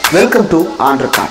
Welcome to ஆண்டர்கான்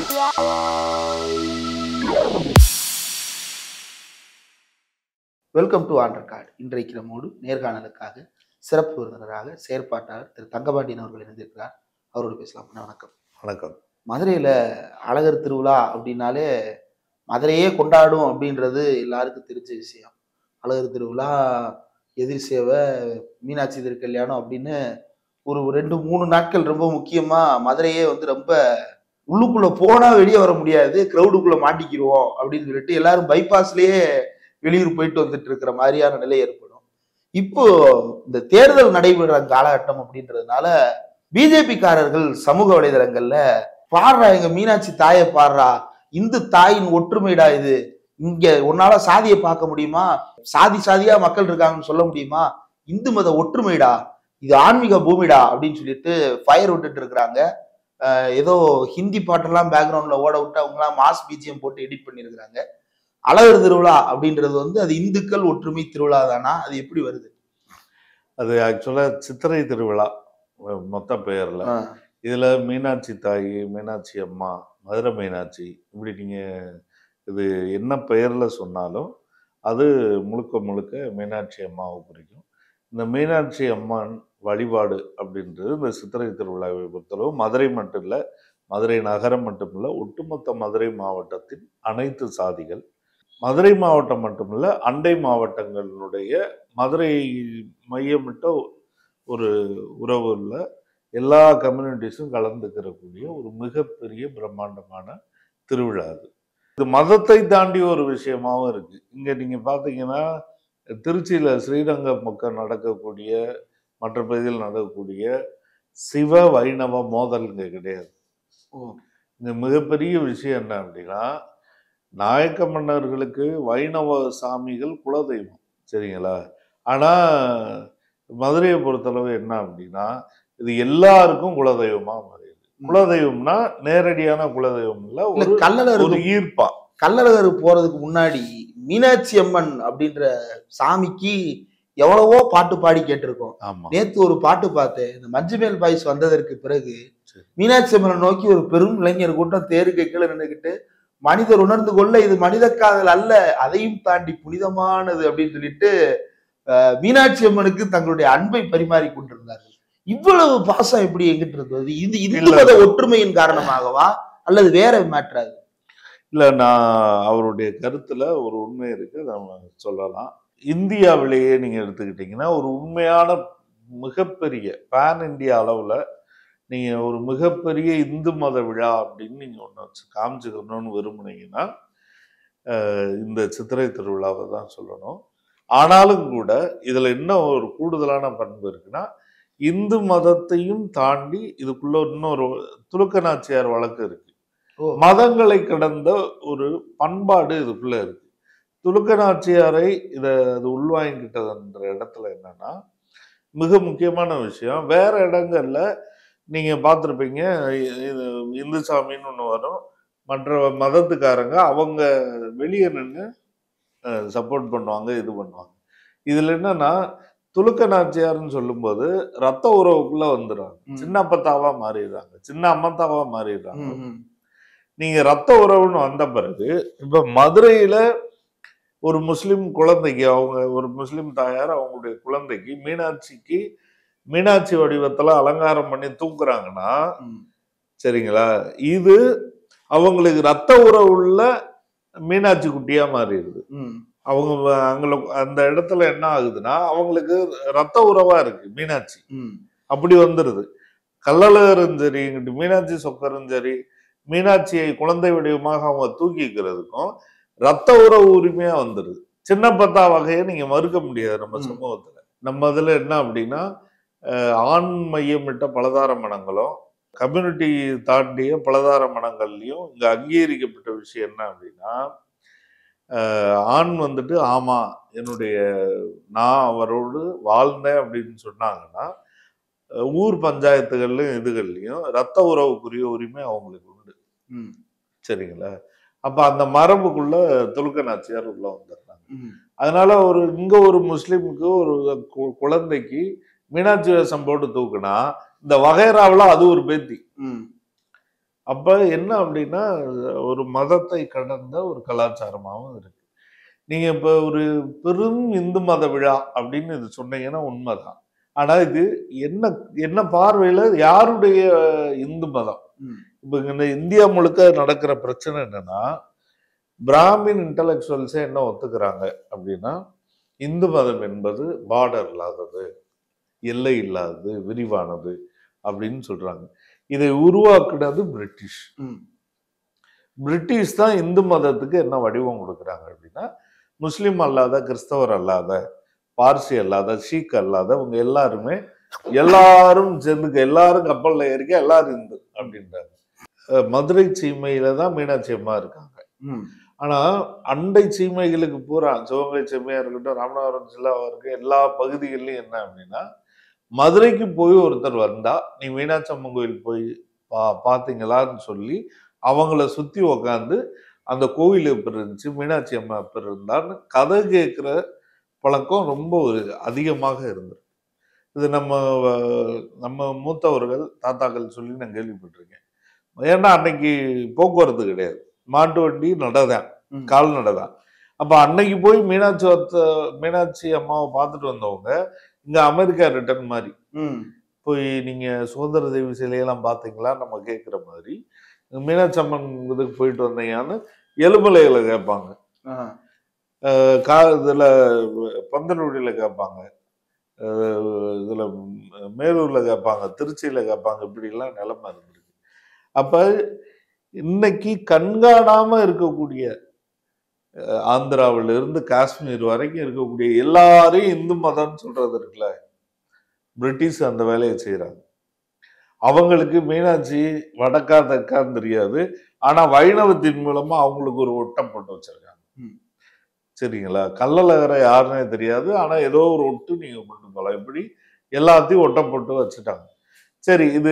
welcome to ஆண்டர்கார்டு இன்றைக்கு நம்மோடு நேர்காணலுக்காக சிறப்பு விருந்தினராக செயற்பாட்டாளர் திரு தங்கபாண்டியன் அவர்கள் இணைந்திருக்கிறார் அவரோடு பேசலாம் அண்ணா, வணக்கம் வணக்கம் மதுரையில் அழகர் திருவிழா அப்படின்னாலே மதுரையே கொண்டாடும் அப்படின்றது எல்லாருக்கும் தெரிஞ்ச விஷயம் அழகர் திருவிழா எதிர் சேவை மீனாட்சி திருக்கல்யாணம் அப்படின்னு ஒரு ரெண்டு மூணு நாட்கள் ரொம்ப முக்கியமா மதுரையே வந்து ரொம்ப உள்ளுக்குள்ள போனா வெளியே வர முடியாது கிரௌடுக்குள்ள மாட்டிக்கிருவோம் அப்படின்னு சொல்லிட்டு எல்லாரும் பைபாஸ்லயே வெளியூர் போயிட்டு வந்துட்டு இருக்கிற மாதிரியான நிலை ஏற்படும் இப்போ இந்த தேர்தல் நடைபெற காலகட்டம் அப்படின்றதுனால பிஜேபி காரர்கள் சமூக வலைதளங்கள்ல பாடுறா எங்க மீனாட்சி தாயை பாடுறா இந்து தாயின் ஒற்றுமைடா இது இங்க உன்னால சாதியை பார்க்க முடியுமா சாதி சாதியா மக்கள் இருக்காங்கன்னு சொல்ல முடியுமா இந்து மத ஒற்றுமைடா இது ஆன்மீக பூமிடா அப்படின்னு சொல்லிட்டு ஃபயர் விட்டுட்டு இருக்கிறாங்க அஹ் ஏதோ ஹிந்தி பாட்டெல்லாம் பேக்ரவுண்ட்ல ஓட விட்டு அவங்கலாம் மாஸ் பிஜிஎம் போட்டு எடிட் பண்ணியிருக்கிறாங்க அழகர் திருவிழா அப்படின்றது வந்து அது இந்துக்கள் ஒற்றுமை திருவிழா தானா அது எப்படி வருது அது ஆக்சுவலா சித்திரை திருவிழா அஹ் மொத்த பெயர்ல அஹ் இதுல மீனாட்சி தாய் மீனாட்சி அம்மா மதுரை மீனாட்சி இப்படி நீங்க இது என்ன பெயர்ல சொன்னாலும் அது முழுக்க முழுக்க மீனாட்சி அம்மாவை குறிக்கும் இந்த மீனாட்சி அம்மன் வழிபாடு அப்படின்றது இந்த சித்திரை திருவிழாவை பொறுத்தளவு மதுரை மட்டும் இல்லை மதுரை நகரம் மட்டும் இல்லை ஒட்டுமொத்த மதுரை மாவட்டத்தின் அனைத்து சாதிகள் மதுரை மாவட்டம் மட்டுமில்ல அண்டை மாவட்டங்களுடைய மதுரை மையமிட்ட ஒரு உறவுல எல்லா கம்யூனிட்டிஸும் கலந்துக்கிறக்கூடிய ஒரு மிகப்பெரிய பிரம்மாண்டமான திருவிழா அது இது மதத்தை தாண்டி ஒரு விஷயமாவும் இருக்கு இங்க நீங்க பாத்தீங்கன்னா திருச்சியில ஸ்ரீரங்கம் பக்கம் நடக்கக்கூடிய மற்ற பகுதியில் நடக்கக்கூடிய சிவ வைணவ மோதல் இங்க கிடையாது ஓ. இந்த மிகப்பெரிய விஷயம் என்ன அப்படின்னா நாயக்க மன்னர்களுக்கு வைணவ சாமிகள் குலதெய்வம் சரிங்களா ஆனா மதுரையை பொறுத்தளவு என்ன அப்படின்னா இது எல்லாருக்கும் குலதெய்வமா மாறிடுது குலதெய்வம்னா நேரடியான குலதெய்வம் இல்ல இல்ல ஒரு கல்லழகர் ஒரு ஈர்ப்பா கல்லழகர் போறதுக்கு முன்னாடி மீனாட்சி அம்மன் அப்படின்ற சாமிக்கு எவ்வளவோ பாட்டு பாடி கேட்டிருக்கோம் ஆமா நேத்து ஒரு பாட்டு பார்த்தேன் இந்த மஞ்சுமேல் பாய்ஸ் வந்ததற்கு பிறகு சரி. மீனாட்சி அம்மனை நோக்கி ஒரு பெரும் இளைஞர் கூட்டம் தேருக்கு கீழே நின்றுக்கிட்டு மனிதர் உணர்ந்து கொள்ள இது மனித காதல் அல்ல அதையும் தாண்டி புனிதமானது அப்படின்னு சொல்லிட்டு அஹ், மீனாட்சி அம்மனுக்கு தங்களுடைய அன்பை பரிமாறி கொண்டிருந்தார்கள் இவ்வளவு பாசம் எப்படி எங்கிட்டு இருந்தது இது இந்து இல்ல. மத ஒற்றுமையின் காரணமாகவா அல்லது வேற மேட்ராது இல்ல நான் அவருடைய கருத்துல ஒரு உண்மை இருக்கு நம்ம சொல்லலாம் இந்தியாவிலேயே நீங்க எடுத்துக்கிட்டீங்கன்னா ஒரு உண்மையான மிகப்பெரிய பேன் இந்தியா அளவுல நீங்க ஒரு மிகப்பெரிய இந்து மத விழா அப்படின்னு நீங்க ஒண்ணு வச்சு காமிச்சுக்கணும்னு விரும்புனீங்கன்னா அஹ், இந்த சித்திரை திருவிழாவை தான் சொல்லணும் ஆனாலும் கூட இதுல என்ன ஒரு கூடுதலான பண்பு இருக்குன்னா இந்து மதத்தையும் தாண்டி இதுக்குள்ள இன்னொரு துலுக்க நாச்சியார் வழக்கு இருக்கு ஓ. மதங்களை கடந்த ஒரு பண்பாடு இதுக்குள்ள இருக்கு துலுக்க நாச்சியாரை இதை அது உள்வாங்கிக்கிட்டதுன்ற இடத்துல என்னன்னா மிக முக்கியமான விஷயம் வேற இடங்கள்ல நீங்க பார்த்துருப்பீங்க இது இந்து சாமின்னு ஒன்று வரும் மற்ற மதத்துக்காரங்க அவங்க வெளியே நின்று சப்போர்ட் பண்ணுவாங்க இது பண்ணுவாங்க இதுல என்னன்னா துலுக்க நாச்சியார்னு சொல்லும்போது ரத்த உறவுக்குள்ள வந்துடுறாங்க ம். சின்ன அப்பத்தாவா மாறிடுறாங்க சின்ன அம்மத்தாவா மாறிடுறாங்க ம், ம். நீங்க ரத்த உறவுன்னு வந்த பிறகு இப்ப மதுரையில ஒரு முஸ்லிம் குழந்தைக்கு அவங்க ஒரு முஸ்லிம் தாயார் அவங்களுடைய குழந்தைக்கு மீனாட்சிக்கு மீனாட்சி வடிவத்துல அலங்காரம் பண்ணி தூக்குறாங்கன்னா ம். சரிங்களா இது அவங்களுக்கு ரத்த உறவுள்ள மீனாட்சி குட்டியா மாறிடுது ம். அவங்க வ- அங்க அந்த இடத்துல என்ன ஆகுதுன்னா அவங்களுக்கு ரத்த உறவா இருக்கு மீனாட்சி ம். அப்படி வந்துடுது கள்ளழகரும் சரி இங்கிட்டு மீனாட்சி சொக்கரும் சரி மீனாட்சியை குழந்தை வடிவமாக அவங்க தூக்கிக்கிறதுக்கும் ரத்த உறவு உரிமையா வந்துடுது சின்ன பத்தா வகையை நீங்க மறுக்க முடியாது நம்ம ம். சமூகத்துல நம்ம இதுல என்ன அப்படின்னா அஹ், ஆண் மையமிட்ட பலதார மனங்களும் கம்யூனிட்டி தாண்டிய பலதார மனங்கள்லயும் இங்க அங்கீகரிக்கப்பட்ட விஷயம் என்ன அப்படின்னா அஹ், ஆண் வந்துட்டு ஆமா என்னுடைய நான் அவரோடு வாழ்ந்தேன் அப்படின்னு சொன்னாங்கன்னா அஹ் ஊர் பஞ்சாயத்துகள்லயும் இதுகள்லயும் ரத்த உறவுக்குரிய உரிமை அவங்களுக்கு உண்டு ம். சரிங்களா அப்ப அந்த மரபுக்குள்ள துலுக்க நாச்சியார் உள்ள வந்துடுறாங்க ம். அதனால ஒரு இங்க ஒரு முஸ்லிமுக்கு ஒரு கு- குழந்தைக்கு மீனாட்சி வேஷம் போட்டு தூக்குனா இந்த வகைராவில் அது ஒரு பேத்தி ம் அப்ப என்ன அப்படின்னா ஒரு மதத்தை கடந்த ஒரு கலாச்சாரமாகவும் இருக்கு நீங்க இப்ப ஒரு பெரும் இந்து மத விழா அப்படின்னு இது சொன்னீங்கன்னா உண்மைதான் ஆனா இது என்ன என்ன பார்வையில யாருடைய இந்து மதம் ம். இப்ப இந்த இந்தியா முழுக்க நடக்கிற பிரச்சனை என்னன்னா பிராமின் இன்டலெக்சுவல்ஸே என்ன ஒத்துக்கிறாங்க அப்படின்னா இந்து மதம் என்பது பார்டர் இல்லாதது எல்லை இல்லாதது விரிவானது அப்படின்னு சொல்றாங்க இதை உருவாக்குனது பிரிட்டிஷ் ம். பிரிட்டிஷ் தான் இந்து மதத்துக்கு என்ன வடிவம் கொடுக்குறாங்க அப்படின்னா முஸ்லிம் அல்லாத கிறிஸ்தவர் அல்லாத பார்சி அல்லாத சீக் அல்லாத இவங்க எல்லாருமே எல்லாரும் சேர்ந்துக்க எல்லாரும் கப்பல்ல ஏறிக்க எல்லாரும் இந்து அப்படின்றாங்க அஹ் மதுரை சீமையில தான் மீனாட்சி அம்மா இருக்காங்க ம். ஆனா அண்டை சீமைகளுக்கு பூரா சிவகங்கை சீமையா இருக்கட்டும் ராமநாதபுரம் ஜில்லாவா இருக்கு எல்லா பகுதிகள்லயும் என்ன அப்படின்னா மதுரைக்கு போய் ஒருத்தர் வந்தா நீ மீனாட்சி அம்மன் கோயில் போய் பா பார்த்தீங்களான்னு சொல்லி அவங்கள சுத்தி உக்காந்து அந்த கோவில் எப்படி இருந்துச்சு மீனாட்சி அம்மா எப்படி இருந்தான்னு கதை கேட்குற பழக்கம் ரொம்ப ஒரு அதிகமாக இருந்தது இது நம்ம அஹ், நம்ம மூத்தவர்கள் தாத்தாக்கள் சொல்லி நான் கேள்விப்பட்டிருக்கேன் ஏன்னா அன்னைக்கு போக்குவரத்து கிடையாது மாட்டு வண்டி நடதான் ம். கால்நடை தான் அப்ப அன்னைக்கு போய் மீனாட்சி ஒருத்த மீனாட்சி அம்மாவை பார்த்துட்டு வந்தவங்க இங்க அமெரிக்கா ரிட்டர்ன் மாதிரி ம். போய் நீங்க சுதந்திர தேவி சிலையெல்லாம் பார்த்தீங்களா நம்ம கேட்குற மாதிரி மீனாட்சி அம்மன் இதுக்கு போயிட்டு வந்தீங்கன்னு எலுமலைகளை கேட்பாங்க ஆ. அஹ் கா இதுல பந்தலூடியில கேட்பாங்க அஹ் இதுல ம், மேலூர்ல கேட்பாங்க திருச்சியில கேட்பாங்க இப்படிலாம் நிலைமை இருந்திருக்கு அப்ப இன்னைக்கு கண்காணாம இருக்கக்கூடிய அஹ், ஆந்திராவுல இருந்து காஷ்மீர் வரைக்கும் இருக்கக்கூடிய எல்லாரையும் இந்து மதம்னு சொல்றது இருக்குல்ல பிரிட்டிஷ் அந்த வேலையை செய்யறாங்க அவங்களுக்கு மீனாட்சி வடக்கா தெற்கான்னு தெரியாது ஆனா வைணவத்தின் மூலமா அவங்களுக்கு ஒரு ஒட்டம் போட்டு வச்சிருக்காங்க ம். சரிங்களா கள்ளழகரை யாருன்னே தெரியாது ஆனா ஏதோ ஒரு ஒட்டு நீங்க கொண்டு போகலாம் இப்படி எல்லாத்தையும் ஒட்டம் போட்டு வச்சுட்டாங்க சரி இது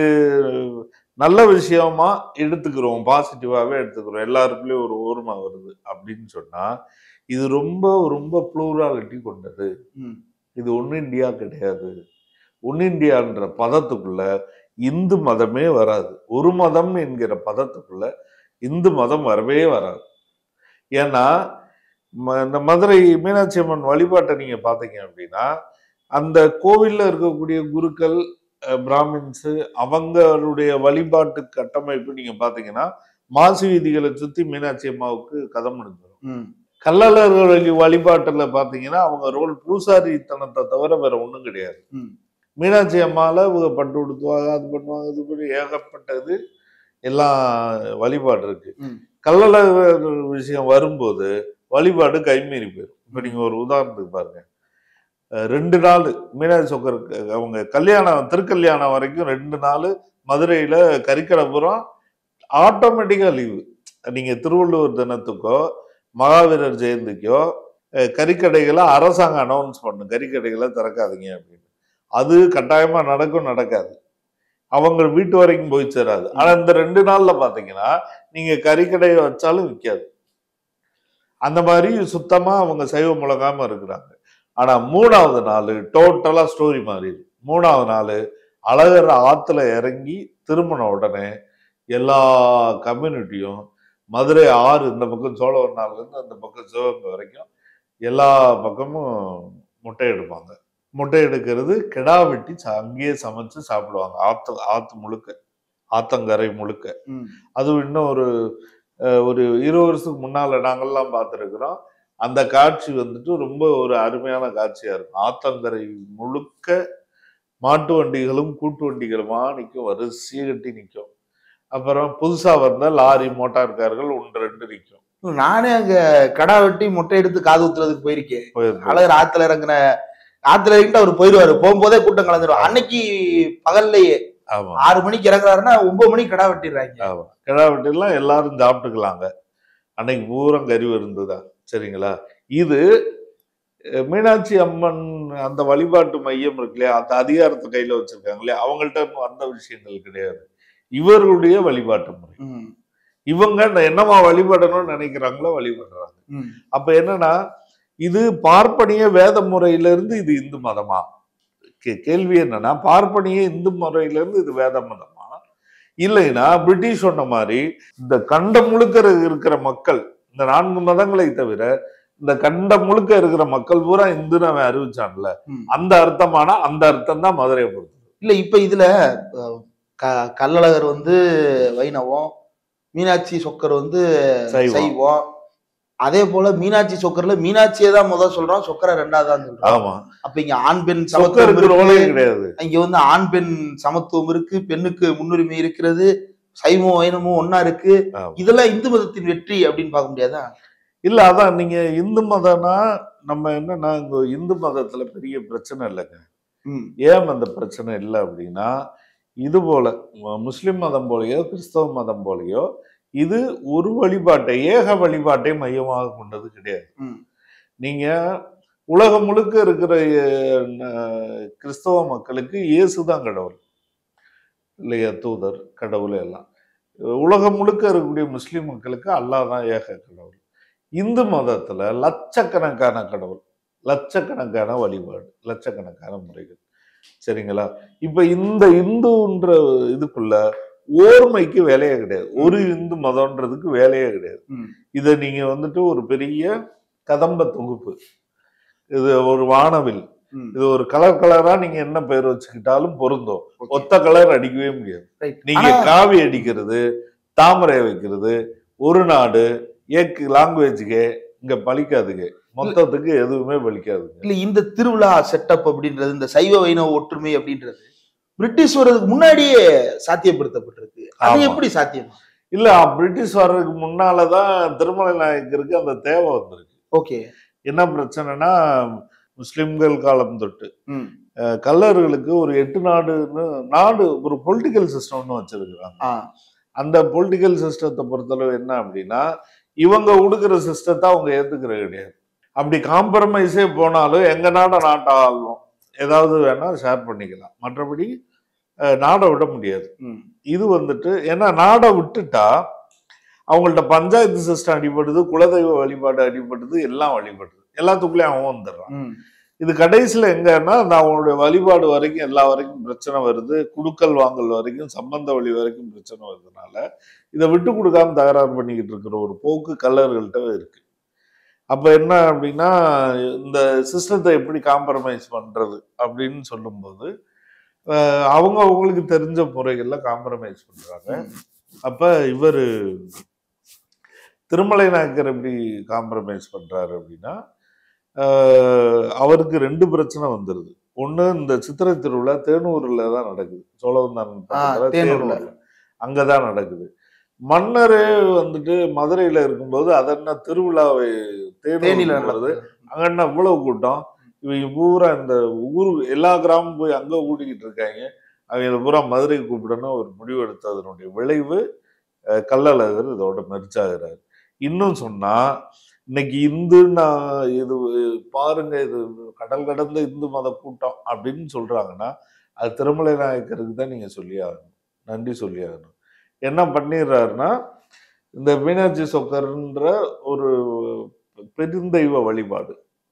நல்ல விஷயமா எடுத்துக்கிறோம் பாசிட்டிவாவே எடுத்துக்கிறோம் எல்லாருக்குள்ளயும் ஒரு ஓர்மை வருது அப்படின்னு சொன்னா இது ரொம்ப ரொம்ப ப்ளூராலிட்டி கொண்டது ம். இது ஒன்னு இந்தியா கிடையாது ஒன்னு இந்தியான்ற பதத்துக்குள்ள இந்து மதமே வராது ஒரு மதம் என்கிற பதத்துக்குள்ள இந்து மதம் வரவே வராது ஏன்னா ம- இந்த மதுரை மீனாட்சி அம்மன் வழிபாட்டை நீங்க பாத்தீங்க அப்படின்னா அந்த கோவில்ல இருக்கக்கூடிய குருக்கள் அஹ், பிராமின்ஸ் அவங்களுடைய வழிபாட்டு கட்டமைப்பு நீங்க பாத்தீங்கன்னா மாசி வீதிகளை சுத்தி மீனாட்சி அம்மாவுக்கு கதம் முடிஞ்சிடும் ம். கள்ளழகர் வழி வழிபாட்டுல பாத்தீங்கன்னா அவங்க ரோல் பூசாரித்தனத்தை தவிர வேற ஒண்ணும் கிடையாது ம். மீனாட்சி அம்மால இவங்க பட்டு உடுத்துவாங்க அது பண்ணுவாங்க இது பண்ணி ஏகப்பட்டது எல்லாம் வழிபாடு இருக்கு ம். கள்ளழகர் விஷயம் வரும்போது வழிபாடு கைமீறி போயிடும் இப்ப நீங்க ஒரு உதாரணத்துக்கு பாருங்க அஹ் ரெண்டு நாள் மீனாட்சி சொக்கருக்கு அவங்க கல்யாணம் திருக்கல்யாணம் வரைக்கும் ரெண்டு நாள் மதுரையில கறிக்கடைப்புறம் ஆட்டோமேட்டிக்கா லீவு நீங்க திருவள்ளுவர் தினத்துக்கோ மகாவீரர் ஜெயந்திக்கோ அஹ் கறிக்கடைகளை அரசாங்கம் அனௌன்ஸ் பண்ணும் கறிக்கடைகளை திறக்காதீங்க அப்படின்னு அது கட்டாயமா நடக்கும் நடக்காது அவங்க வீட்டு வரைக்கும் போய் சேராது ஆனா இந்த ரெண்டு நாள்ல பாத்தீங்கன்னா நீங்க கறிக்கடையை வச்சாலும் விற்காது அந்த மாதிரி சுத்தமா அவங்க சைவ முழங்காம இருக்கிறாங்க ஆனா மூணாவது நாள் டோட்டலா ஸ்டோரி மாறிடுது மூணாவது நாள் அழகர் ஆத்துல இறங்கி திரும்பின உடனே எல்லா கம்யூனிட்டியும் மதுரை ஆறு இந்த பக்கம் சோழவர்நாள்ல இருந்து அந்த பக்கம் சிவகங்கை வரைக்கும் எல்லா பக்கமும் முட்டை எடுப்பாங்க முட்டை எடுக்கிறது கிடா வெட்டி ச- அங்கேயே சமைச்சு சாப்பிடுவாங்க ஆத்து ஆத்து முழுக்க ஆத்தங்கரை முழுக்க ம். அதுவும் இன்னும் ஒரு அஹ், ஒரு இருபது வருஷத்துக்கு முன்னால நாங்கெல்லாம் பார்த்துருக்குறோம் அந்த காட்சி வந்துட்டு ரொம்ப ஒரு அருமையான காட்சியா இருக்கும் ஆத்தங்கரை முழுக்க மாட்டு வண்டிகளும் கூட்டு வண்டிகளுமா நிற்கும் வரிசையை கட்டி நிற்கும் அப்புறம் புதுசா வந்த லாரி மோட்டார் கார்கள் ஒன்று ரெண்டு நிற்கும் நானே அங்க கடா வெட்டி முட்டை எடுத்து காது ஊத்துறதுக்கு போயிருக்கேன் போயிருக்கு. அழகர் ஆத்துல இறங்குன ஆத்துல இறங்கிட்டு அவர் போயிருவாரு போகும்போதே கூட்டம் கலந்துரும் அன்னைக்கு பகல்லையே ஆமா ஆறு மணிக்கு இறங்குறாருன்னா ஒன்பது மணிக்கு கடா வெட்டிடுறாங்க ஆமா கிடா வெட்டிலாம் எல்லாரும் சாப்பிட்டுக்கலாங்க அன்னைக்கு பூரா கறி இருந்ததா சரிங்களா இது அஹ், மீனாட்சி அம்மன் அந்த வழிபாட்டு மையம் இருக்கு இல்லையா அந்த அதிகாரத்தை கையில வச்சிருக்காங்க இல்லையா அவங்கள்ட்ட இன்னும் அந்த விஷயங்கள் கிடையாது இவர்களுடைய வழிபாட்டு முறை ம், இவங்க நான் என்னவா வழிபடணும்னு நினைக்கிறாங்களோ வழிபடுறாங்க ம், அப்ப என்னன்னா இது பார்ப்பனிய வேத முறையில இருந்து இது இந்து மதமா கே- கேள்வி என்னன்னா பார்ப்பனிய இந்து முறையில இருந்து இது வேத மதமா இல்லைன்னா பிரிட்டிஷ் சொன்ன மாதிரி இந்த கண்டம் முழுக்க இருக்கிற மக்கள் இந்த நான்கு மதங்களை தவிர இந்த கண்டம் முழுக்க இருக்கிற மக்கள் பூரா இந்துன்னு அவன் அறிவிச்சான்ல ம். அந்த அர்த்தமானா அந்த அர்த்தம் தான் மதுரையை பொறுத்தது இல்ல இப்ப இதுல அஹ், க- கள்ளழகர் வந்து வைணவம் மீனாட்சி சொக்கர் வந்து சைவம். சைவம் அதே போல மீனாட்சி சொக்கர்ல மீனாட்சியை தான் முதல் சொல்றோம் சொக்கரை ரெண்டாவது தான் சொல்றோம் ஆமா அப்ப இங்க ஆண் பெண் சமத்துவம் சொக்கருக்கு ரோலே இருக்கு கிடையாது இங்க வந்து ஆண் பெண் சமத்துவம் இருக்கு பெண்ணுக்கு முன்னுரிமை இருக்கிறது சைவம் வைணமும் ஒன்னா இருக்கு ஆமா. இதெல்லாம் இந்து மதத்தின் வெற்றி அப்படின்னு பார்க்க முடியாதா இல்ல அதான் நீங்க இந்து மதம்னா நம்ம என்னன்னா இங்க இந்து மதத்துல பெரிய பிரச்சனை இல்லைங்க ம் ஏன் அந்த பிரச்சனை இல்லை அப்படின்னா இது போல மு- முஸ்லிம் மதம் போலயோ கிறிஸ்தவ மதம் போலயோ இது ஒரு வழிபாட்டை ஏக வழிபாட்டை மையமாக கொண்டது கிடையாது ம் நீங்க உலகம் முழுக்க இருக்கிற அஹ், ந- கிறிஸ்தவ மக்களுக்கு இயேசு தான் கடவுள் இல்லையா தூதர் கடவுள் எல்லாம் உலகம் முழுக்க இருக்கக்கூடிய முஸ்லிம் மக்களுக்கு அல்லாஹ் தான் ஏக கடவுள் இந்து மதத்துல லட்சக்கணக்கான கடவுள் லட்சக்கணக்கான வழிபாடு லட்சக்கணக்கான முறைகள் சரிங்களா இப்ப இந்த இந்துன்ற இதுக்குள்ள ஓர்மைக்கு வேலையே கிடையாது ஒரு இந்து மதம்ன்றதுக்கு வேலையே கிடையாது ம் இதை நீங்க வந்துட்டு ஒரு பெரிய கதம்ப தொகுப்பு இது ஒரு வானவில் ம் இது ஒரு கலர் கலரா நீங்க என்ன பெயர் வச்சுக்கிட்டாலும் பொருந்தும் Okay. ஒத்த கலர் அடிக்கவே முடியாது Right. நீங்க ஆனா- காவி அடிக்கிறது தாமரை வைக்கிறது ஒரு நாடு ஏக்கு லாங்குவேஜ்க்கு இங்க பலிக்காதுங்க மொத்தத்துக்கு எதுவுமே பலிக்காதுங்க இல்ல இந்த திருவிழா செட்டப் அப்படின்றது இந்த சைவ வைணவ ஒற்றுமை அப்படின்றது பிரிட்டிஷ் வர்றதுக்கு முன்னாடியே சாத்தியப்படுத்தப்பட்டிருக்கு அது ஆமா. எப்படி சாத்தியம் இல்ல பிரிட்டிஷ் வர்றதுக்கு முன்னாலதான் திருமலை நாயக்கருக்கு அந்த தேவை வந்திருக்கு ஓகே என்ன பிரச்சனைனா முஸ்லிம்கள் காலம் தொட்டு ம் அஹ், கல்லர்களுக்கு ஒரு எட்டு நாடுன்னு நாடு ஒரு பொலிட்டிக்கல் சிஸ்டம்னு வச்சிருக்கிறாங்க ஆ அந்த பொலிட்டிக்கல் சிஸ்டத்தை பொறுத்தளவு என்ன அப்படின்னா இவங்க கொடுக்குற சிஸ்டத்தை அவங்க ஏத்துக்கிறது கிடையாது அப்படி காம்ப்ரமைஸே போனாலும் எங்க நாட நாட்டை ஆளும் ஏதாவது வேணா ஷேர் பண்ணிக்கலாம் மற்றபடி அஹ், நாடை விட முடியாது ம் இது வந்துட்டு ஏன்னா நாடை விட்டுட்டா அவங்கள்ட்ட பஞ்சாயத்து சிஸ்டம் அடிபடுது குலதெய்வ வழிபாடு அடிபடுது எல்லாம் வழிபடுது எல்லாத்துக்குள்ளேயும் அவன் வந்துடுறான் ம் இது கடைசியில் எங்கன்னா அந்த அவங்களுடைய வழிபாடு வரைக்கும் எல்லா வரைக்கும் பிரச்சனை வருது குடுக்கல் வாங்கல் வரைக்கும் சம்பந்த வழி வரைக்கும் பிரச்சனை வருதுனால இதை விட்டு கொடுக்காம தகராறு பண்ணிக்கிட்டு இருக்கிற ஒரு போக்கு கல்லர்கள்ட்ட இருக்கு அப்ப என்ன அப்படின்னா இந்த சிஸ்டத்தை எப்படி காம்ப்ரமைஸ் பண்றது அப்படின்னு சொல்லும்போது அஹ், அவங்க அவங்களுக்கு தெரிஞ்ச முறைகள்ல காம்ப்ரமைஸ் பண்றாங்க ம். அப்ப இவர் திருமலை நாயக்கர் எப்படி காம்ப்ரமைஸ் பண்றாரு அப்படின்னா ஆஹ் அவருக்கு ரெண்டு பிரச்சனை வந்துருது ஒண்ணு இந்த சித்திரை திருவிழா தேனூர்ல தான் நடக்குது சோழவந்தான் பக்கத்துல தேனூர்ல. தேனூர்ல அங்கதான் நடக்குது மன்னரே வந்துட்டு மதுரையில இருக்கும்போது அதென்ன திருவிழாவை தேனியில தேனூர் வருது நடக்குது அங்க என்ன இவ்வளவு கூட்டம் இவங்க பூரா இந்த ஊர் எல்லா கிராமம் போய் அங்க கூட்டிக்கிட்டு இருக்காங்க அவங்க பூரா மதுரை கூப்பிடணும் ஒரு முடிவு எடுத்ததனுடைய விளைவு அஹ், கள்ளழகர் இதோட மெர்ச்சாகிறார் இன்னும் சொன்னா இன்னைக்கு இந்து நான் இது பாருங்க இது கடல் கடந்த இந்து மத கூட்டம் அப்படின்னு சொல்றாங்கன்னா அது திருமலை நாயக்கருக்கு தான் நீங்க சொல்லி ஆகணும் நன்றி சொல்லி ஆகணும் என்ன பண்ணிடுறாருன்னா இந்த மீனாட்சி சொக்கர்ன்ற ஒரு பெருந்தெய்வ வழிபாடு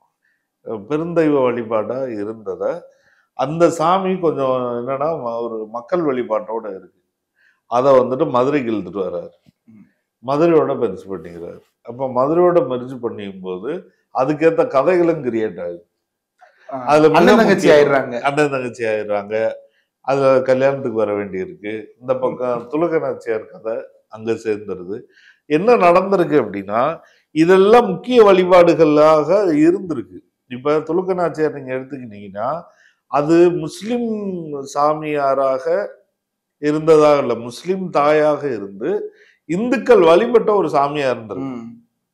அஹ் பெருந்தெய்வ வழிபாடா இருந்தத அந்த சாமி கொஞ்சம் என்னன்னா ம- ஒரு மக்கள் வழிபாட்டோட இருக்கு அதை வந்துட்டு மதுரைக்கு இழுத்துட்டு வர்றாரு ம். மதுரையோட பெருசு பண்ணிக்கிறாரு அப்ப மதுரையோட மெர்ஜ் பண்ணியும் போது அதுக்கேத்த கதைகளும் கிரியேட் ஆகுது ஆ. அதுல மிக அண்ணன் தங்கச்சி முக்கியம். ஆயிடுறாங்க அண்ணன் தங்கச்சி ஆயிடுறாங்க அதுல கல்யாணத்துக்கு வர வேண்டியிருக்கு இந்த பக்கம் துலக நாச்சியார் கதை அங்க சேர்ந்துருது என்ன நடந்திருக்கு அப்படின்னா இதெல்லாம் முக்கிய வழிபாடுகளாக இருந்திருக்கு இப்ப துலுக்க நாச்சியார் நீங்க எடுத்துக்கிட்டீங்கன்னா அது முஸ்லிம் சாமியாராக இருந்ததாக இல்ல முஸ்லிம் தாயாக இருந்து இந்துக்கள் வழிபட்ட ஒரு சாமியா இருந்திருக்கு ம்.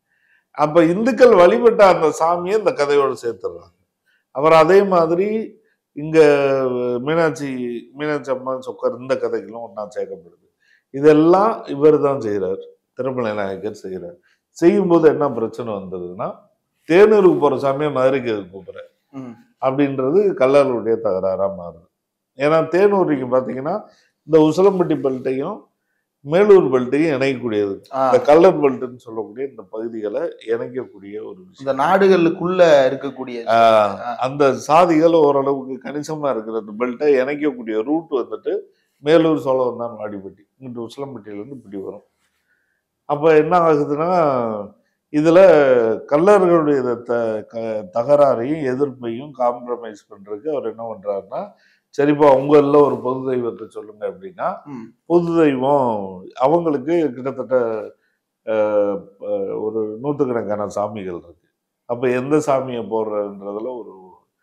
அப்ப இந்துக்கள் வழிபட்ட அந்த சாமியை இந்த கதையோட சேர்த்துடுறாங்க அப்புறம் அதே மாதிரி இங்க மீனாட்சி மீனாட்சி அம்மன் சொக்கர் இந்த கதைகளும் ஒண்ணா சேர்க்கப்படுது இதெல்லாம் இவர் தான் செய்கிறார் திருமலை நாயக்கர் செய்கிறார் செய்யும்போது என்ன பிரச்சனை வந்ததுன்னா தேனூருக்கு போற சாமியை மதுரைக்கு எதுக்கு கூப்பிடுற ம். அப்படின்றது கல்லர்களுடைய தகராறா மாறுது ஏன்னா தேனூருக்கு பாத்தீங்கன்னா இந்த உசிலம்பட்டி பெல்ட்டையும் மேலூர் பெல்ட்டையும் இணைக்கக்கூடியது ஆ. இந்த கல்லர் பெல்ட்னு சொல்லக்கூடிய இந்த பகுதிகளை இணைக்கக்கூடிய ஒரு இந்த விஷயம் நாடுகளுக்குள்ள இருக்கக்கூடிய ஆஹ் அந்த சாதிகள் ஓரளவுக்கு கணிசமா இருக்கிற அந்த பெல்ட்டை இணைக்கக்கூடிய ரூட் வந்துட்டு மேலூர் சோழவன் தான் வாடிப்பட்டி இங்கிட்டு உசிலம்பட்டியிலேருந்து இப்படி வரும் அப்போ என்ன ஆகுதுன்னா இதில் கல்லர்களுடைய த க- தகராறையும் எதிர்ப்பையும் காம்ப்ரமைஸ் பண்ணுறதுக்கு அவர் என்ன பண்ணுறாருன்னா சரிப்பா உங்களில் ஒரு பொது தெய்வத்தை சொல்லுங்க அப்படின்னா ம். பொது தெய்வம் அவங்களுக்கு கிட்டத்தட்ட அஹ், அஹ், ஒரு நூற்றுக்கணக்கான சாமிகள் இருக்கு அப்போ எந்த சாமியை போடுறதுன்றதுல ஒரு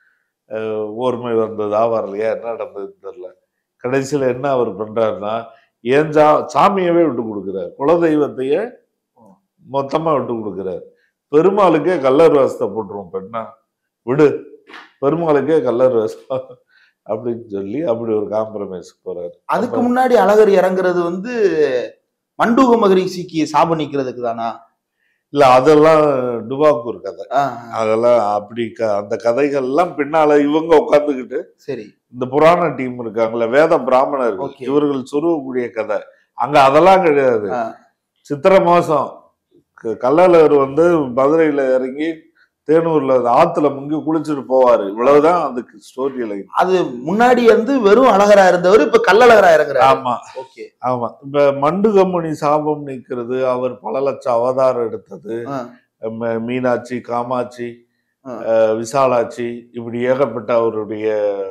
அஹ், ஓர்மை வந்ததா வரலையா என்ன நடந்ததுன்னு தெரியல கடைசியில் என்ன அவர் பண்றாருன்னா ஏன் சா சாமியவே விட்டு கொடுக்குறாரு குலதெய்வத்தையே மொத்தமா விட்டு கொடுக்குறாரு பெருமாளுக்கே கல்லர் வாசத்தை போட்டுருவோம் பெண்ணா விடு பெருமாளுக்கே கல்லர் வாசம் அப்படின்னு சொல்லி அப்படி ஒரு காம்ப்ரமைஸ் போறாரு அதுக்கு முன்னாடி அழகர் இறங்குறது வந்து மண்டூக மகரிஷிக்கு சாபம் நிக்கிறதுக்கு தானா இல்ல அதெல்லாம் டுபாக்கூர் கதை ஆ, அதெல்லாம் அப்படி க- அந்த கதைகள்லாம் பின்னால இவங்க உட்காந்துக்கிட்டு சரி இந்த புராண டீம் இருக்காங்கல்ல வேத பிராமணர்கள் Okay. இவர்கள் சொருகக்கூடிய கதை அங்க அதெல்லாம் கிடையாது ஆ. சித்திரை மாசம் க- கள்ளழகர் வந்து மதுரையில இறங்கி தேனூர்ல ஆத்துல முங்கி குளிச்சுட்டு போவாரு இவ்வளவுதான் அதுக்கு ஸ்டோரி லைன் அது முன்னாடி வந்து வெறும் அழகரா இருந்தவர் இப்ப கல்லழகரா இறங்குறாரு ஆமா ஓகே ஆமா இப்ப மண்டுகம்மணி சாபம் நீக்கிறது அவர் பல லட்சம் அவதாரம் எடுத்தது ம- மீனாட்சி காமாட்சி ஆ. அஹ், விசாலாட்சி இப்படி ஏகப்பட்ட அவருடைய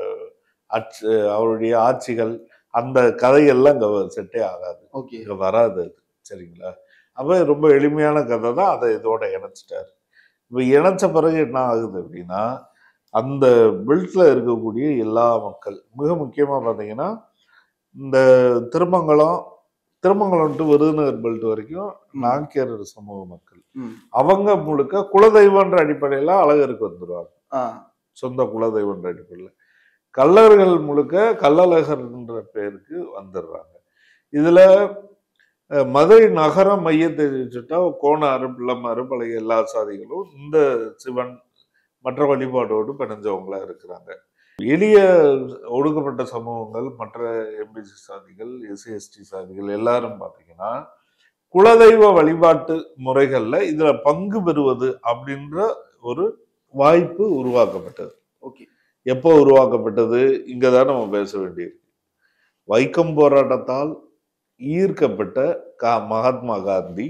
ஆட்சி அவருடைய ஆட்சிகள் அந்த கதையெல்லாம் இங்க செட்டே ஆகாது ஓகே இங்க வராது அது சரிங்களா அப்ப ரொம்ப எளிமையான கதை தான் அதை இதோட இணைச்சிட்டாரு இப்போ இணைச்ச பிறகு என்ன ஆகுது அப்படின்னா அந்த பெல்ட்ல இருக்கக்கூடிய எல்லா மக்கள் மிக முக்கியமா பார்த்தீங்கன்னா இந்த திருமங்கலம் திருமங்கலம் டு விருதுநகர் பெல்ட் வரைக்கும் நாக்கியர் சமூக மக்கள் ம். அவங்க முழுக்க குலதெய்வன்ற அடிப்படையில அழகருக்கு வந்துருவாங்க ஆ, சொந்த குலதெய்வன்ற அடிப்படையில் கல்லர்கள் முழுக்க கள்ளழகர்ன்ற பேருக்கு வந்துடுறாங்க இதுல அஹ், மதுரை நகர மையத்தை வச்சுட்டா கோணாறு பிள்ளமாறு பழைய எல்லா சாதிகளும் இந்த சிவன் மற்ற வழிபாடோடு பிணைஞ்சவங்களா இருக்கிறாங்க எளிய ஒடுக்கப்பட்ட சமூகங்கள் மற்ற எம்பிசி சாதிகள் எஸ்சி எஸ்டி சாதிகள் எல்லாரும் பார்த்தீங்கன்னா குலதெய்வ வழிபாட்டு முறைகள்ல இதுல பங்கு பெறுவது அப்படின்ற ஒரு வாய்ப்பு உருவாக்கப்பட்டது ஓகே எப்போ உருவாக்கப்பட்டது இங்க தான் நம்ம பேச வேண்டியிருக்கு வைக்கம் போராட்டத்தால் ஈர்க்கப்பட்ட கா மகாத்மா காந்தி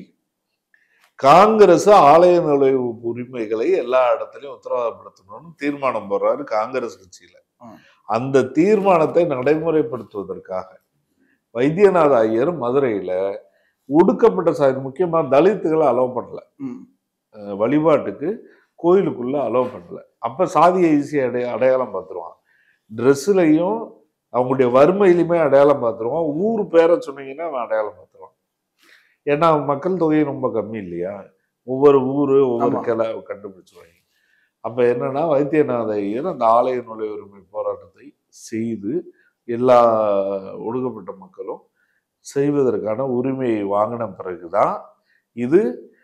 காங்கிரஸ் ஆலய நுழைவு உரிமைகளை எல்லா இடத்துலயும் உத்தரவாதப்படுத்தணும்னு தீர்மானம் போடுறாரு காங்கிரஸ் கட்சியில ஆ. அந்த தீர்மானத்தை நடைமுறைப்படுத்துவதற்காக வைத்தியநாத ஐயர் மதுரையில ஒடுக்கப்பட்ட சாதி முக்கியமா தலித்துகளை அலோவ் பண்ணல ம் அஹ் வழிபாட்டுக்கு கோயிலுக்குள்ள அலோவ் பண்ணல அப்ப சாதியை ஈஸியாக அடைய அடையாளம் பார்த்துருவான் ட்ரெஸ்ஸுலையும் அவங்களுடைய வறுமையிலுமே அடையாளம் பார்த்துருவான் ஊர் பேரை சொன்னீங்கன்னா அவன் அடையாளம் பார்த்துருவான் ஏன்னா மக்கள் தொகை ரொம்ப கம்மி இல்லையா ஒவ்வொரு ஊரு ஒவ்வொரு ஆமா. கிளை கண்டுபிடிச்சுருவாங்க அப்ப என்னன்னா வைத்தியநாத ஐயர் அந்த ஆலய நுழைவு உரிமை போராட்டத்தை செய்து எல்லா ஒடுக்கப்பட்ட மக்களும் செய்வதற்கான உரிமையை வாங்கின பிறகுதான் இது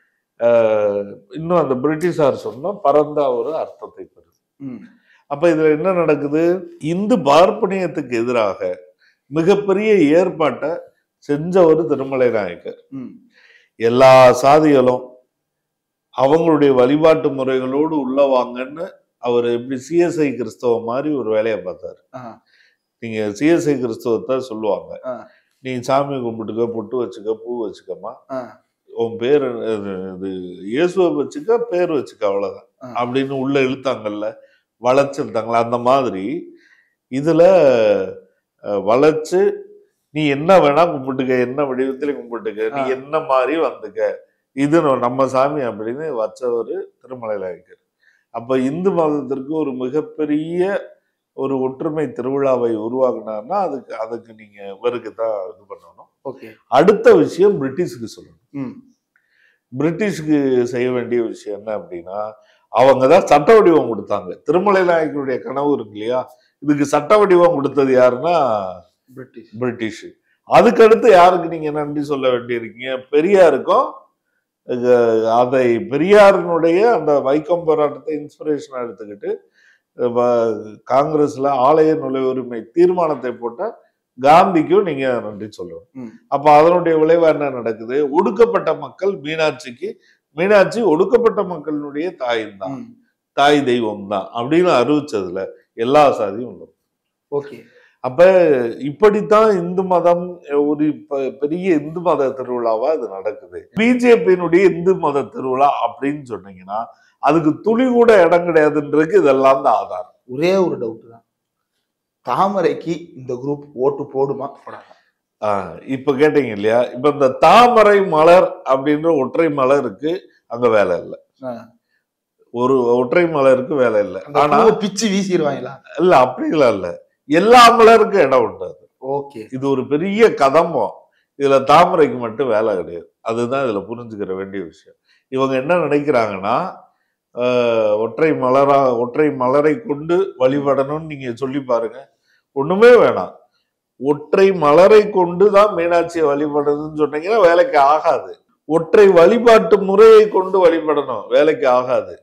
ஆஹ், இன்னும் அந்த பிரிட்டிஷார் சொன்ன பரந்த ஒரு அர்த்தத்தை பெறுது ம் அப்ப இதுல என்ன நடக்குது இந்து பார்ப்பனியத்துக்கு எதிராக மிகப்பெரிய ஏற்பாட்டை செஞ்ச ஒரு திருமலை நாயக்கர் ம் எல்லா சாதிகளும் அவங்களுடைய வழிபாட்டு முறைகளோடு உள்ள வாங்கன்னு அவர் எப்படி சிஎஸ்ஐ கிறிஸ்தவ மாதிரி ஒரு வேலையை பார்த்தாரு ஆ நீங்க சிஎஸ்ஐ கிறிஸ்தவத்தை சொல்லுவாங்க ஆ. நீ சாமி கும்பிட்டுக்க பொட்டு வச்சுக்க பூ வச்சுக்கமா ஆ உன் பேர் இது இது இயேசுவை வச்சுக்க பேர் வச்சுக்க அவ்வளவுதான் ஆ. அப்படின்னு உள்ள இழுத்தாங்கல்ல வளைச்சிருந்தாங்களா அந்த மாதிரி இதுல அஹ், வளைச்சு நீ என்ன வேணா கும்பிட்டுக்க என்ன வடிவத்திலையும் கும்பிட்டுக்க நீ ஆ. என்ன மாதிரி வந்துக்க இது நம்ம சாமி அப்படின்னு வச்சவர் திருமலை நாயக்கர் அப்ப இந்து மதத்திற்கு ஒரு மிகப்பெரிய ஒரு ஒற்றுமை திருவிழாவை உருவாக்குனாருன்னா அதுக்கு அதுக்கு நீங்க இவருக்கு தான் இது பண்ணணும் ஓகே அடுத்த விஷயம் பிரிட்டிஷ்க்கு சொல்லணும் ம் பிரிட்டிஷ்க்கு செய்ய வேண்டிய விஷயம் என்ன அப்படின்னா அவங்க தான் சட்ட வடிவம் கொடுத்தாங்க திருமலை நாயக்கருடைய கனவு இருக்கு இல்லையா இதுக்கு சட்ட வடிவம் கொடுத்தது யாருன்னா பிரிட்டிஷ் பிரிட்டிஷ் அதுக்கடுத்து யாருக்கு நீங்க நன்றி சொல்ல வேண்டியிருக்கீங்க பெரியாருக்கும் அஹ், அதை பெரியாரினுடைய அந்த வைக்கம் போராட்டத்தை இன்ஸ்பிரேஷனா எடுத்துக்கிட்டு அஹ், வ- காங்கிரஸ்ல ஆலய நுழைவுரிமை தீர்மானத்தை போட்ட காந்திக்கும் நீங்க நன்றி சொல்லணும் ம். அப்ப அதனுடைய விளைவா என்ன நடக்குது ஒடுக்கப்பட்ட மக்கள் மீனாட்சிக்கு மீனாட்சி ஒடுக்கப்பட்ட மக்களினுடைய தாய் தான் ம் தாய் தெய்வம் தான் அப்படின்னு அறிவிச்சதுல எல்லா சாதியும் உண்டு ஓகே அப்ப இப்படித்தான் இந்து மதம் ஒரு ப- பெரிய இந்து மத திருவிழாவா இது நடக்குது பிஜேபியினுடைய இந்து மத திருவிழா அப்படின்னு சொன்னீங்கன்னா அதுக்கு துளி கூட இடம் கிடையாதுன்றதுக்கு இதெல்லாம் தான் ஆதாரம் ஒரே ஒரு டவுட் தான் தாமரைக்கு இந்த குரூப் ஓட்டு போடுமா போடாதா ஆஹ் இப்ப கேட்டீங்க இல்லையா இப்ப இந்த தாமரை மலர் அப்படின்ற ஒற்றை மலருக்கு அங்க வேலை இல்லை ஆ. ஒரு ஒற்றை மலருக்கு வேலை இல்லை அந்த ஆனா பூவை பிச்சு வீசிடுவாங்களா இல்ல அப்படிலாம் இல்ல எல்லா மலருக்கும் இடம் உண்டு அது. ஓகே இது ஒரு பெரிய கதம்பம் இதுல தாமரைக்கு மட்டும் வேலை கிடையாது அதுதான் இதுல புரிஞ்சுக்கிற வேண்டிய விஷயம் இவங்க என்ன நினைக்கிறாங்கன்னா ஆஹ், ஒற்றை மலரா ஒற்றை மலரை கொண்டு வழிபடணும்னு நீங்க சொல்லி பாருங்க ஒண்ணுமே வேணாம் ஒற்றை மலரை கொண்டு தான் மீனாட்சியை வழிபடணும்னு சொன்னீங்கன்னா வேலைக்கு ஆகாது ஒற்றை வழிபாட்டு முறையை கொண்டு வழிபடணும் வேலைக்கு ஆகாது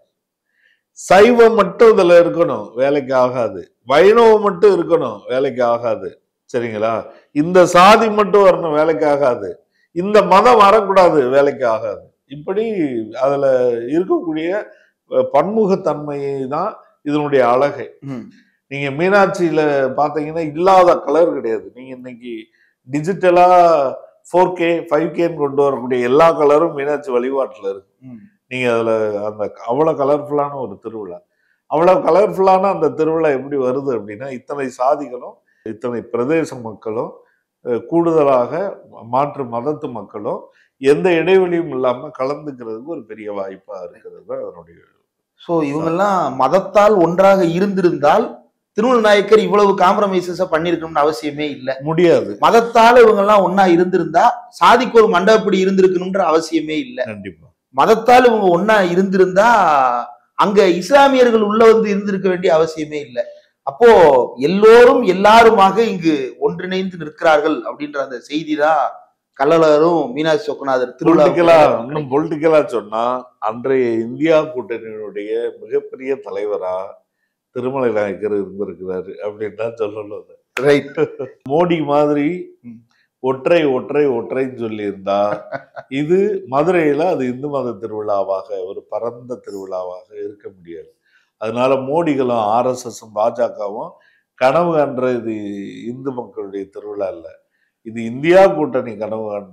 சைவம் மட்டும் இதுல இருக்கணும் வேலைக்கு ஆகாது வைணவம் மட்டும் இருக்கணும் வேலைக்கு ஆகாது சரிங்களா இந்த சாதி மட்டும் வரணும் வேலைக்கு ஆகாது இந்த மதம் வரக்கூடாது வேலைக்கு ஆகாது இப்படி அதுல இருக்கக்கூடிய அஹ், பன்முகத்தன்மையை தான் இதனுடைய அழகை ம். நீங்க மீனாட்சியில பாத்தீங்கன்னா இல்லாத கலர் கிடையாது நீங்க இன்னைக்கு டிஜிட்டலா ஃபோர் கே ஃபைவ் கேன்னு கொண்டு வரக்கூடிய எல்லா கலரும் மீனாட்சி வழிபாட்டுல இருக்கு ம். நீங்க அதுல அந்த அவ்வளவு கலர்ஃபுல்லான ஒரு திருவிழா அவ்வளவு கலர்ஃபுல்லான அந்த திருவிழா எப்படி வருது அப்படின்னா இத்தனை சாதிகளும் இத்தனை பிரதேச மக்களும் அஹ், கூடுதலாக மாற்று மதத்து மக்களும் எந்த இடைவெளியும் இல்லாம கலந்துக்கிறதுக்கு ஒரு பெரிய வாய்ப்பா இருக்கிறது தான் அதனுடைய சோ இவங்கெல்லாம் மதத்தால் ஒன்றாக இருந்திருந்தால் திருவள்ளுவர் நாயக்கர் இவ்வளவு காம்ப்ரமைசஸ பண்ணிருக்கணும்னு அவசியமே இல்ல முடியாது மதத்தால இவங்க எல்லாம் ஒன்னா இருந்திருந்தா சாதிக்கு ஒரு மண்டபப்படி இருந்திருக்கணும்ன்ற அவசியமே இல்ல கண்டிப்பா மதத்தால் இவங்க ஒன்னா இருந்திருந்தா அங்க இஸ்லாமியர்கள் உள்ள வந்து இருந்திருக்க வேண்டிய அவசியமே இல்லை அப்போ எல்லோரும் எல்லாருமாக இங்கு ஒன்றிணைந்து நிற்கிறார்கள் அப்படின்ற அந்த செய்தி தான் கள்ளழகரும் மீனாட்சி சொக்கநாதர் பொலிட்டிக்கலா திருவிழா இன்னும் பொலிட்டிக்கலா சொன்னா அன்றைய இந்தியா கூட்டணியினுடைய மிகப்பெரிய தலைவரா திருமலை நாயக்கர் இருந்திருக்கிறாரு அப்படின்னு தான் சொல்லணும் அதை. ரைட் மோடி மாதிரி ம். ஒற்றை ஒற்றை ஒற்றைன்னு சொல்லியிருந்தா இது மதுரையில அது இந்து மத திருவிழாவாக ஒரு பரந்த திருவிழாவாக இருக்க முடியாது அதனால மோடிகளும் ஆர்எஸ்எஸும் பாஜகவும் கனவு கன்ற இது இந்து மக்களுடைய திருவிழா இல்லை இது இந்தியா கூட்டணி கனவு கண்ட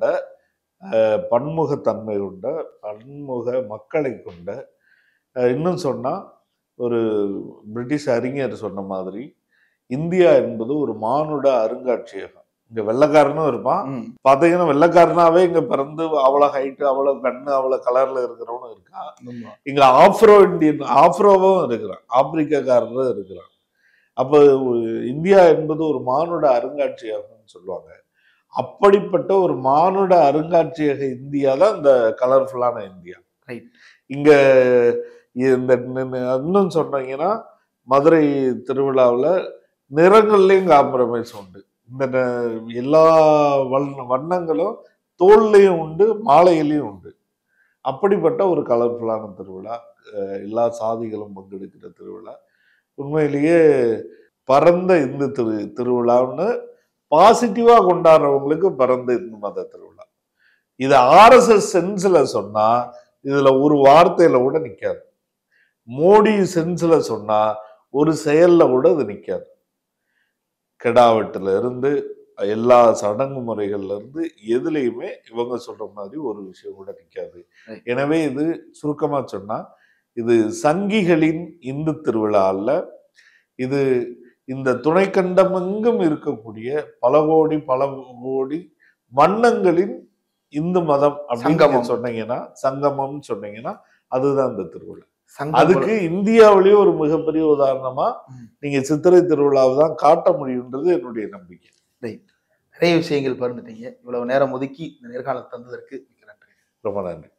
அஹ், பன்முகத்தன்மை கொண்ட பன்முக மக்களை கொண்ட அஹ், இன்னும் சொன்னா ஒரு பிரிட்டிஷ் அறிஞர் சொன்ன மாதிரி இந்தியா என்பது ஒரு மானுட அருங்காட்சியகம் இங்க வெள்ளைக்காரனும் இருப்பான் ம். பாத்தீங்கன்னா வெள்ளைக்காரனாவே இங்க பிறந்து அவ்வளவு ஹைட்டு அவ்வளவு கண்ணு அவ்வளவு கலர்ல இருக்கிறவனும் இருக்கான் ஆமா. இங்க ஆப்ரோ இந்தியன் ஆப்ரோவும் இருக்கிறான் ஆப்பிரிக்காக்காரரும் இருக்கிறான் அப்போ ஒரு இந்தியா என்பது ஒரு மானுட அருங்காட்சியகம்னு சொல்லுவாங்க அப்படிப்பட்ட ஒரு மானுட அருங்காட்சியக இந்தியா தான் இந்த கலர்ஃபுல்லான இந்தியா Right. இங்க இந்த நி- நி- இன்னும் சொன்னீங்கன்னா மதுரை திருவிழாவில் நிறங்கள்லையும் காம்ப்ரமைஸ் உண்டு இந்த ந- எல்லா வண்ண வண்ணங்களும் தோல்லையும் உண்டு மாலையிலையும் உண்டு அப்படிப்பட்ட ஒரு கலர்ஃபுல்லான திருவிழா அஹ் எல்லா சாதிகளும் பங்கெடுக்கிற திருவிழா உண்மையிலேயே பரந்த இந்து திரு திருவிழான்னு பாசிட்டிவா கொண்டாடுறவங்களுக்கு பரந்த இந்து மத திருவிழா இது ஆர்எஸ்எஸ் சென்ஸ்ல சொன்னா இதுல ஒரு வார்த்தையில கூட நிக்காது மோடி சென்ஸ்ல சொன்னா ஒரு செயல்ல கூட இது நிக்காது கெடாவெட்டுல இருந்து எல்லா சடங்கு முறைகள்ல இருந்து எதுலையுமே இவங்க சொல்ற மாதிரி ஒரு விஷயம் கூட நிக்காது Right. எனவே இது சுருக்கமா சொன்னா இது சங்கிகளின் இந்து திருவிழா அல்ல இது இந்த துணைக்கண்டமெங்கும் இருக்கக்கூடிய பல கோடி பல கோடி வண்ணங்களின் இந்து மதம் அப்படின்னு நீங்க சங்கமம். சொன்னீங்கன்னா சங்கமம் சொன்னீங்கன்னா அதுதான் இந்த திருவிழா சங்கம் அதுக்கு இந்தியாவிலேயே ஒரு மிகப்பெரிய உதாரணமா ம். நீங்க சித்திரை திருவிழாவை தான் காட்ட முடியுன்றது என்னுடைய நம்பிக்கை நிறைய விஷயங்கள் பகிர்ந்துட்டீங்க இவ்வளவு நேரம் ஒதுக்கி இந்த நேர்காணல் தந்ததற்கு மிக்க நன்றி ரொம்ப நன்றி